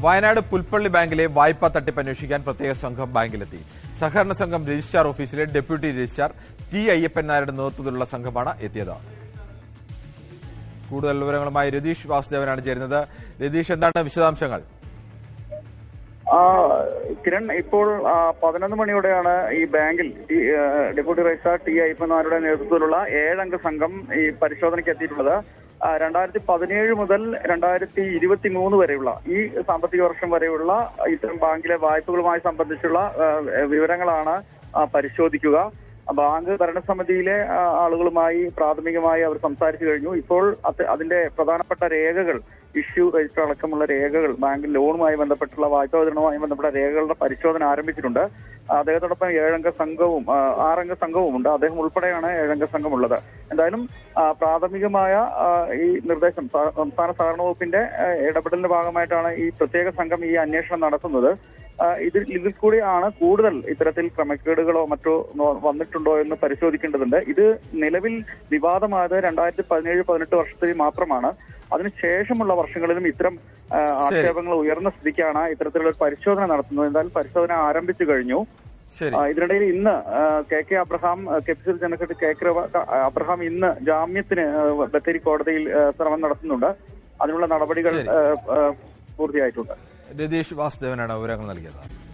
വയനാട് പുൽപ്പള്ളി ബാങ്കിലെ വായ്പാ തട്ടിപ്പ് അന്വേഷിക്കാൻ പ്രത്യേക സംഘം ബാങ്കിലെത്തി സഹകരണ സംഘം രജിസ്ട്രാർ ഓഫീസിലെ ഡെപ്യൂട്ടി രജിസ്ട്രാർ ടി അയ്യപ്പൻ നായരുടെ നേതൃത്വത്തിലുള്ള സംഘമാണ് എത്തിയത് കൂടുതൽ വിവരങ്ങളുമായി രതീഷ് വാസുദേവനാണ് ചേരുന്നത് രതീഷ് എന്താണ് വിശദാംശങ്ങൾ ആ, കിരൺ ഇപ്പോൾ ആ, പതിനൊന്ന് മണിയോടെയാണ് ഈ ബാങ്കിൽ ഈ, ആ, ഡെപ്യൂട്ടി രജിസ്ട്രാർ ടി അയ്യപ്പനാരുടെ നേതൃത്വത്തിലുള്ള ഏഴംഗ സംഘം ഈ പരിശോധനയ്ക്ക് എത്തിയിട്ടുള്ളത് ആ, രണ്ടായിരത്തി പതിനേഴ് മുതൽ രണ്ടായിരത്തി ഇരുപത്തി മൂന്ന് വരെയുള്ള ഈ സാമ്പത്തിക വർഷം വരെയുള്ള ഇത്തരം ബാങ്കിലെ വായ്പകളുമായി സംബന്ധിച്ചുള്ള ആ, വിവരങ്ങളാണ് ആ, പരിശോധിക്കുക ബാങ്ക് ഭരണസമിതിയിലെ ആ, ആളുകളുമായി പ്രാഥമികമായി അവർ സംസാരിച്ചു കഴിഞ്ഞു ഇപ്പോൾ അത് അതിന്റെ പ്രധാനപ്പെട്ട രേഖകൾ ഇഷ്യൂ രജിസ്റ്റർ അടക്കമുള്ള രേഖകൾ ബാങ്ക് ലോണുമായി ബന്ധപ്പെട്ടുള്ള വായ്പാ വിതരണവുമായി ബന്ധപ്പെട്ട രേഖകളുടെ പരിശോധന ആരംഭിച്ചിട്ടുണ്ട് അദ്ദേഹത്തോടൊപ്പം ഏഴംഗ സംഘവും ആ, ആറംഗ സംഘവും ഉണ്ട് അദ്ദേഹം ഉൾപ്പെടെയാണ് ഏഴംഗ സംഘമുള്ളത് എന്തായാലും ആ, പ്രാഥമികമായ ആ, ഈ നിർദ്ദേശം സ- സംസ്ഥാന സഹകരണ വകുപ്പിന്റെ ആ, ഇടപെടലിന്റെ ഭാഗമായിട്ടാണ് ഈ പ്രത്യേക സംഘം ഈ അന്വേഷണം നടത്തുന്നത് ആ, ഇതിൽ ഇതിൽ കൂടിയാണ് കൂടുതൽ ഇത്തരത്തിൽ ക്രമക്കേടുകളോ മറ്റോ നോ- വന്നിട്ടുണ്ടോ എന്ന് പരിശോധിക്കേണ്ടതുണ്ട് ഇത് നിലവിൽ വിവാദമായത് രണ്ടായിരത്തി പതിനേഴ് പതിനെട്ട് വർഷത്തിൽ മാത്രമാണ് അതിനുശേഷമുള്ള വർഷങ്ങളിലും ഇത്തരം ആ, ആക്ഷേപങ്ങൾ ഉയർന്ന സ്ഥിതിക്കാണ് ഇത്തരത്തിലുള്ള ഒരു പരിശോധന നടത്തുന്നത് എന്തായാലും പരിശോധന ആരംഭിച്ചു കഴിഞ്ഞു ശരി ആ, ഇതിനിടയിൽ ഇന്ന് ആ, കെ കെ അബ്രഹാം ആ, K P C C general secretary K K അബ്ര- അബ്രഹാം ഇന്ന് ജാമ്യത്തിന് ആ, ബത്തേരി കോടതിയിൽ ആ, ശ്രമം നടത്തുന്നുണ്ട് അതിനുള്ള നടപടികൾ ശരി. ആ, ആ, പൂർത്തിയായിട്ടുണ്ട് രതീഷ് വാസുദേവനാണ് വിവരങ്ങൾ നൽകിയത്